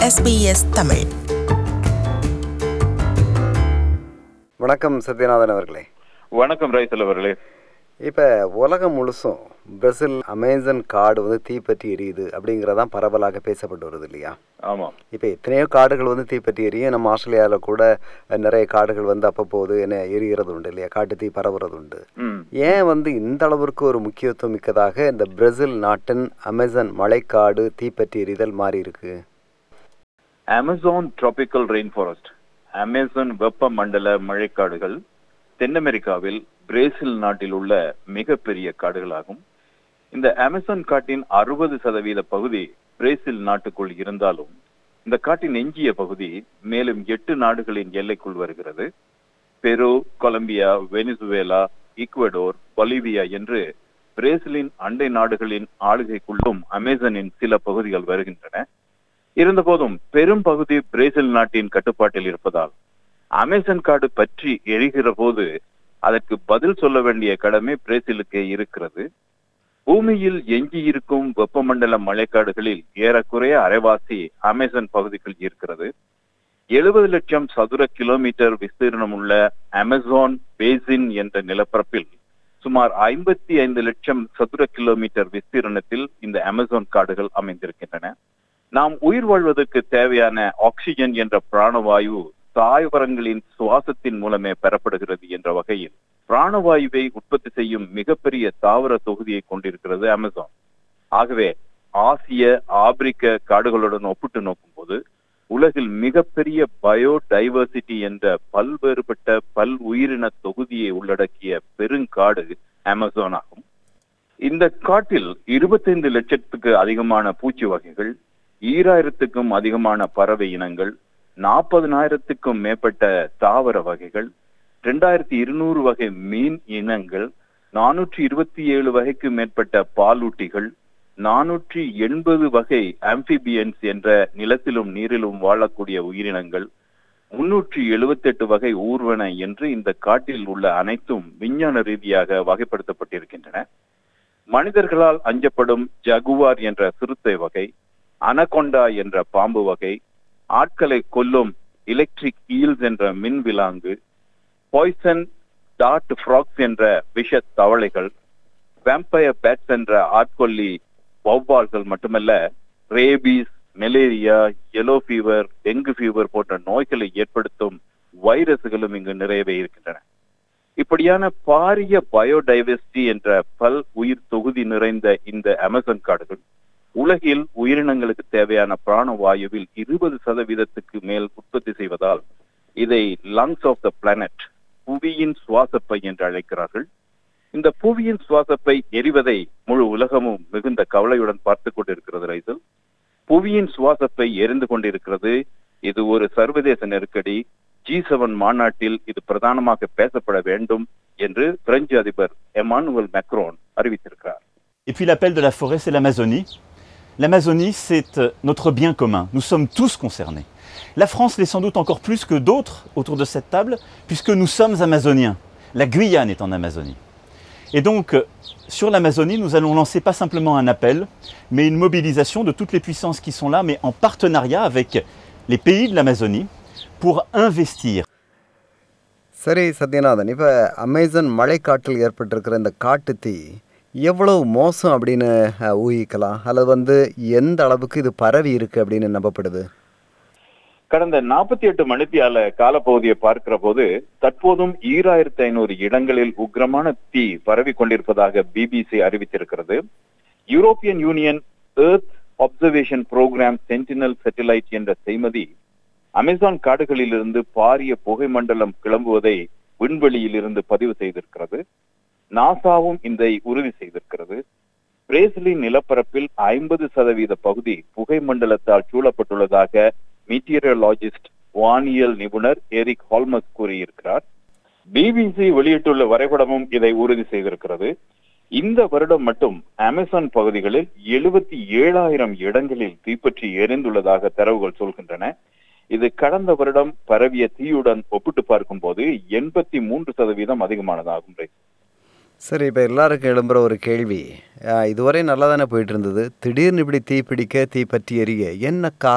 SBS Tamil வணக்கம் சத்யநாதன் அவர்களே வணக்கம் ரைசல் அவர்களே இப்போ உலகம் முழுசும் பிரசில் அமேசான் காடு வந்து தீப்பற்றி எரியுது அப்படிங்கிறதான் பரவலாக பேசப்பட்டு வருது இல்லையா ஆமாம் இப்போ எத்தனையோ காடுகள் வந்து தீப்பற்றி எரியும் நம்ம ஆஸ்திரேலியாவில் கூட நிறைய காடுகள் வந்து அப்பப்போது என்ன எரிகிறது உண்டு இல்லையா காட்டு தீ பரவுறது உண்டு ம் ஏன் வந்து இந்த அளவிற்கு ஒரு முக்கியத்துவம் மிக்கதாக இந்த பிரேசில் நாட்டின் அமேசான் மழைக்காடு தீப்பற்றி எரிதல் மாறி இருக்கு Amazon tropical rain forest Amazon வெப்பமண்டல மழைக்காடுகள் தென் அமெரிக்காவில் பிரேசில் நாட்டில் உள்ள மிகப்பெரிய காடுகளாகும் இந்த அமேசான் காட்டின் அறுபது சதவீத பகுதி பிரேசில் நாட்டுக்குள் இருந்தாலும் இந்த காட்டின் எஞ்சிய பகுதி மேலும் எட்டு நாடுகளின் எல்லைக்குள் வருகிறது பெரு கொலம்பியா வெனிசுவேலா ஈக்குவடோர் பொலிவியா என்று பிரேசிலின் அண்டை நாடுகளின் ஆளுகைக்குள்ளும் அமேசானின் சில பகுதிகள் வருகின்றன இருந்தபோதும் பெரும் பகுதி பிரேசில் நாட்டின் கட்டுப்பாட்டில் இருப்பதால் அமேசான் காடு பற்றி எரிகிற போது அதற்கு பதில் சொல்ல வேண்டிய கடமை பிரேசிலுக்கே இருக்கிறது பூமியில் எஞ்சியிருக்கும் வெப்பமண்டல மழைக்காடுகளில் ஏறக்குறைய அரைவாசி அமேசான் பகுதிக்குள் இருக்கிறது எழுபது லட்சம் சதுர கிலோமீட்டர் விஸ்தீர்ணம் உள்ள அமேசான் பேசின் என்ற நிலப்பரப்பில் சுமார் ஐம்பத்தி ஐந்து லட்சம் சதுர கிலோமீட்டர் விஸ்தீரணத்தில் இந்த அமேசான் காடுகள் அமைந்திருக்கின்றன நாம் உயிர் வாழ்வதற்கு தேவையான ஆக்சிஜன் என்ற பிராணவாயு தாய்வரங்களின் சுவாசத்தின் மூலமே பெறப்படுகிறது என்ற வகையில் பிராணவாயுவை உற்பத்தி செய்யும் மிகப்பெரிய தாவர தொகுதியை கொண்டிருக்கிறது அமேசான் ஆகவே ஆசிய ஆப்பிரிக்க காடுகளுடன் ஒப்பிட்டு நோக்கும்போது உலகில் மிகப்பெரிய பயோடைவர்சிட்டி என்ற பல்வேறுபட்ட பல் உயிரின தொகுதியை உள்ளடக்கிய பெருங்காடு அமேசான் ஆகும் இந்த காட்டில் இருபத்தைந்து லட்சத்துக்கு அதிகமான பூச்சி வகைகள் ஈராயிரத்துக்கும் அதிகமான பறவை இனங்கள் நாற்பதனாயிரத்துக்கும் மேற்பட்ட தாவர வகைகள் ரெண்டாயிரத்தி இருநூறு வகை மீன் இனங்கள் நானூற்றி இருபத்தி ஏழு வகைக்கு மேற்பட்ட பாலூட்டிகள் நானூற்றி எண்பது வகை ஆம்பிபியன்ஸ் என்ற நிலத்திலும் நீரிலும் வாழக்கூடிய உயிரினங்கள் முன்னூற்றி எழுபத்தெட்டு வகை ஊர்வன என்று இந்த காட்டில் உள்ள அனைத்தும் விஞ்ஞான ரீதியாக வகைப்படுத்தப்பட்டிருக்கின்றன மனிதர்களால் அஞ்சப்படும் ஜகுவார் என்ற சிறுத்தை வகை அனகொண்டா என்ற பாம்பு வகை ஆட்களை கொல்லும் எலக்ட்ரிக் ஈல்ஸ் என்ற மின் விலாங்கு பாய்சன் டாட் ஃப்ராக்ஸ் என்ற விஷ தவளைகள் வேம்பயர் பேட்ஸ் என்ற ஆட்கொல்லி வௌவால்கள் மட்டுமல்ல rabies malaria yellow fever dengue fever போன்ற நோய்களை ஏற்படுத்தும் வைரஸ்களும் இங்கு நிறையவே இருக்கின்றன இப்படியான பாரிய பயோடைவர்சிட்டி என்ற பல் உயிர் தொகுதி நிறைந்த இந்த அமேசான் காடுகள் உலகில் உயிரினங்களுக்கு தேவையான பிராணவாயுவில் இருபது சதவீதத்துக்கு மேல் உற்பத்தி செய்வதால் இதை லங்ஸ் ஆஃப் த பிளானட் புவியின் சுவாசப்பை என்று அழைக்கிறார்கள் இந்த புவியின் சுவாசப்பை எரிவதை முழு உலகமும் மிகுந்த கவலையுடன் பார்த்து கொண்டிருக்கிறது ரைசல் புவியின் சுவாசப்பை எரிந்து கொண்டிருக்கிறது இது ஒரு சர்வதேச நெருக்கடி ஜி செவன் மாநாட்டில் இது பிரதானமாக பேசப்பட வேண்டும் என்று பிரெஞ்சு அதிபர் எமானுவல் மேக்ரோன் அறிவித்திருக்கிறார் Et puis l'appel de la forêt, c'est l'Amazonie. L'Amazonie, c'est euh, notre bien commun. Nous sommes tous concernés. La France l'est sans doute encore plus que d'autres autour de cette table, puisque nous sommes amazoniens. La Guyane est en Amazonie. Et donc, euh, sur l'Amazonie, nous allons lancer pas simplement un appel, mais une mobilisation de toutes les puissances qui sont là, mais en partenariat avec les pays de l'Amazonie, pour investir சரி சத்யநாதன் இப்போ Amazon மழைக்காட்டில் ஏற்பட்டிருக்கிற இந்த காட்டு தீ எவ்வளவு மோசம் அப்படின்னு அஹ், ஊகிக்கலாம் அல்லது வந்து எந்த அளவுக்கு இது பரவி இருக்கு அப்படின்னு நம்பப்படுது கடந்த நாற்பத்தி எட்டு மணித்தியால காலப்பகுதியை பார்க்கிற போது தற்போதும் ஈராயிரத்தி ஐநூறு இடங்களில் உக்கிரமான தீ பரவி கொண்டிருப்பதாக பிபிசி அறிவித்திருக்கிறது European Union Earth Observation Programme Sentinel satellite என்ற செய்மதி அமேசான் காடுகளிலிருந்து பாரிய புகை மண்டலம் கிளம்புவதை விண்வெளியில் இருந்து பதிவு செய்திருக்கிறது நாசாவும் இதை உறுதி செய்திருக்கிறது பிரேசிலின் நிலப்பரப்பில் ஐம்பது சதவீத பகுதி புகை மண்டலத்தால் சூழப்பட்டுள்ளதாக மீட்டியரலாஜிஸ்ட் வானியல் நிபுணர் எரிக் ஹால்மஸ் கூறியிருக்கிறார் பிபிசி வெளியிட்டுள்ள வரைபடமும் இதை உறுதி செய்திருக்கிறது இந்த வருடம் மட்டும் அமேசான் பகுதிகளில் எழுபத்தி ஏழாயிரம் இடங்களில் தீப்பற்றி எரிந்துள்ளதாக தரவுகள் சொல்கின்றன இது கடந்த வருடம் பரவிய தீயுடன் ஒப்பிட்டு பார்க்கும்போது எண்பத்தி மூன்று சதவீதம் அதிகமானதாகும் ரைட். சரி இப்போ எல்லாருக்கும் எழும்புற ஒரு கேள்வி அஹ், இதுவரை நல்லா தானே போயிட்டு இருந்தது திடீர்னு இப்படி தீ பிடிக்க தீ பற்றி எரிய என்ன காரணம்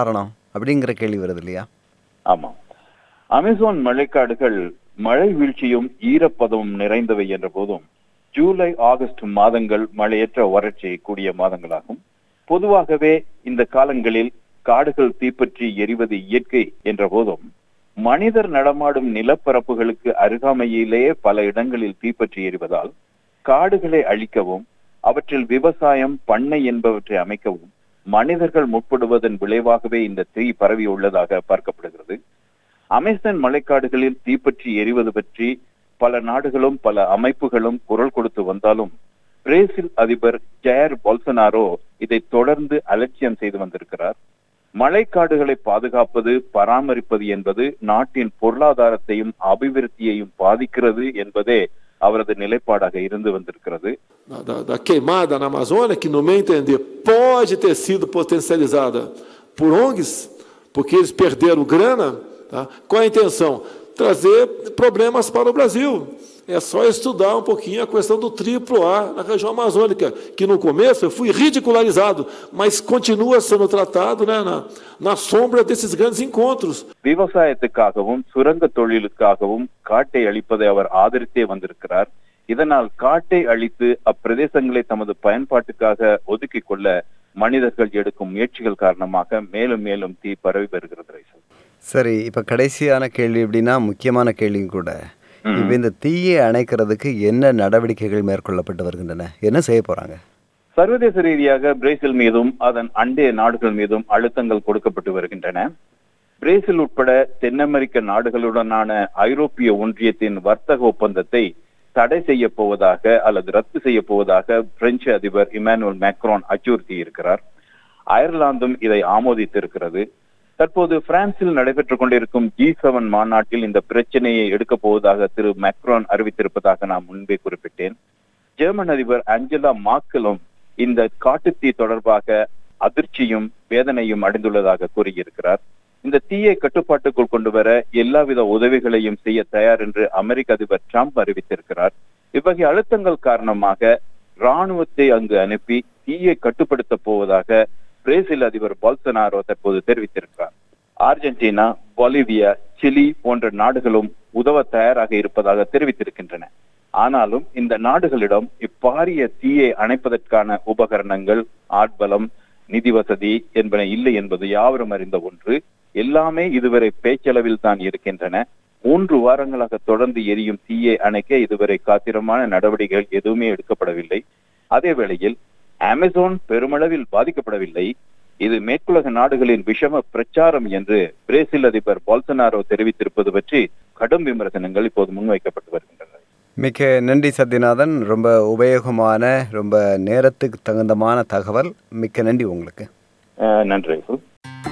அப்படிங்கிற கேள்வி வருது இல்லையா ஆமாம் அமேசான் மழைக்காடுகள் மழை வீழ்ச்சியும் ஈரப்பதமும் நிறைந்தவை என்ற போதும் ஜூலை ஆகஸ்ட் மாதங்கள் மழையற்ற வறட்சி கூடிய மாதங்களாகும் பொதுவாகவே இந்த காலங்களில் காடுகள் தீப்பற்றி எரிவது இயற்கை என்ற போதும் மனிதர் நடமாடும் நிலப்பரப்புகளுக்கு அருகாமையிலேயே பல இடங்களில் தீப்பற்றி எரிவதால் காடுகளை அழிக்கவும் அவற்றில் விவசாயம் பண்ணை என்பவற்றை அமைக்கவும் மனிதர்கள் முற்படுவதன் விளைவாகவே இந்த தீ பரவியுள்ளதாக பார்க்கப்படுகிறது அமேசான் மழைக்காடுகளில் தீப்பற்றி எரிவது பற்றி பல நாடுகளும் பல அமைப்புகளும் குரல் கொடுத்து வந்தாலும் பிரேசில் அதிபர் ஜயர் பொல்சனாரோ இதை தொடர்ந்து அலட்சியம் செய்து வந்திருக்கிறார் மழைக்காடுகளை பாதுகாப்பது பராமரிப்பது என்பது நாட்டின் பொருளாதாரத்தையும் அபிவிருத்தியையும் பாதிக்கிறது என்பதே அவரது நிலைப்பாடாக இருந்து வந்திருக்கிறது da, da, da queimada na Amazônia, que, no meu entender, pode ter sido potencializada por ONGs, porque eles perderam grana. Tá? Qual a intenção? Trazer problemas para o Brasil. É só estudar um pouquinho a questão do triplo A na região amazônica, que no começo eu fui ridicularizado, mas continua sendo tratado né, na, na sombra desses grandes encontros. விவசாயத்துக்காகவும் சுரங்க தொழிலுக்காகவும் காட்டை அழிப்பதை அவர் ஆதரித்தே வந்திருக்கிறார் இதனால் காட்டை அழித்து அப்பிரதேசங்களை தமது பயன்பாட்டுக்காக ஒதுக்கிக் கொள்ள மனிதர்கள் எடுக்கும் முயற்சிகள் காரணமாக மேலும் மேலும் தீ பரவி வருகிறது ரைசல் சரி இப்போ கடைசியான கேள்வி எப்படின்னா முக்கியமான கேள்வியும் கூட இப்போ இந்த தீயை அணைக்கிறதுக்கு என்ன நடவடிக்கைகள் மேற்கொள்ளப்பட்டு வருகின்றன என்ன செய்ய போறாங்க சர்வதேச ரீதியாக பிரேசில் மீதும் அதன் அண்டைய நாடுகள் மீதும் அழுத்தங்கள் கொடுக்கப்பட்டு வருகின்றன பிரேசில் உட்பட தென் அமெரிக்க நாடுகளுடனான ஐரோப்பிய ஒன்றியத்தின் வர்த்தக ஒப்பந்தத்தை தடை செய்ய போவதாக அல்லது ரத்து செய்ய போவதாக பிரெஞ்சு அதிபர் இமானுவல் மேக்ரோன் அச்சுறுத்தி இருக்கிறார் அயர்லாந்தும் இதை ஆமோதித்திருக்கிறது தற்போது பிரான்சில் நடைபெற்றுக் கொண்டிருக்கும் ஜி செவன் மாநாட்டில் இந்த பிரச்சனையை எடுக்கப் போவதாக திரு மேக்ரோன் அறிவித்திருப்பதாக நான் முன்பே குறிப்பிட்டேன் ஜெர்மன் அதிபர் ஆஞ்சலா மார்க்கலும் இந்த காட்டுத்தீ தொடர்பாக அதிர்ச்சியும் வேதனையும் அடைந்துள்ளதாக கூறியிருக்கிறார் இந்த தீயை கட்டுப்பாட்டுக்குள் கொண்டு வர எல்லாவித உதவிகளையும் செய்ய தயார் என்று அமெரிக்க அதிபர் ட்ரம்ப் அறிவித்திருக்கிறார் இவ்வகை அழுத்தங்கள் காரணமாக ராணுவத்தை அங்கு அனுப்பி தீயை கட்டுப்படுத்த போவதாக பிரேசில் அதிபர் பால்சனாரோ தற்போது தெரிவித்திருக்கிறார் அர்ஜென்டினா பொலிவியா சிலி போன்ற நாடுகளும் உதவ தயாராக இருப்பதாக தெரிவித்திருக்கின்றன ஆனாலும் இந்த நாடுகளிடம் இப்பாரிய தீயை அணைப்பதற்கான உபகரணங்கள் ஆட்பலம் நிதி வசதி என்பன இல்லை என்பது யாவரும் அறிந்த ஒன்று எல்லாமே இதுவரை பேச்சளவில் தான் இருக்கின்றன மூன்று வாரங்களாக தொடர்ந்து எரியும் தீயை அணைக்க இதுவரை காத்திரமான நடவடிக்கைகள் எதுவுமே எடுக்கப்படவில்லை அதே வேளையில் அமேசான் பெருமளவில் பாதிக்கப்படவில்லை இது மேற்குலக நாடுகளின் விஷம பிரச்சாரம் என்று பிரேசில் அதிபர் பால்சனாரோ தெரிவித்திருப்பது பற்றி கடும் விமர்சனங்கள் இப்போது முன்வைக்கப்பட்டு வருகின்றன மிக்க நன்றி சத்யநாதன் ரொம்ப உபயோகமான ரொம்ப நேரத்துக்கு தகுந்தமான தகவல் மிக்க நன்றி உங்களுக்கு அஹ் நன்றி ரைசல்.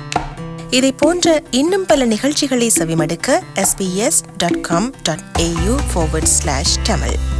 இதை போன்ற இன்னும் பல நிகழ்ச்சிகளை செவிமடுக்க sbs.com.au forward slash tamil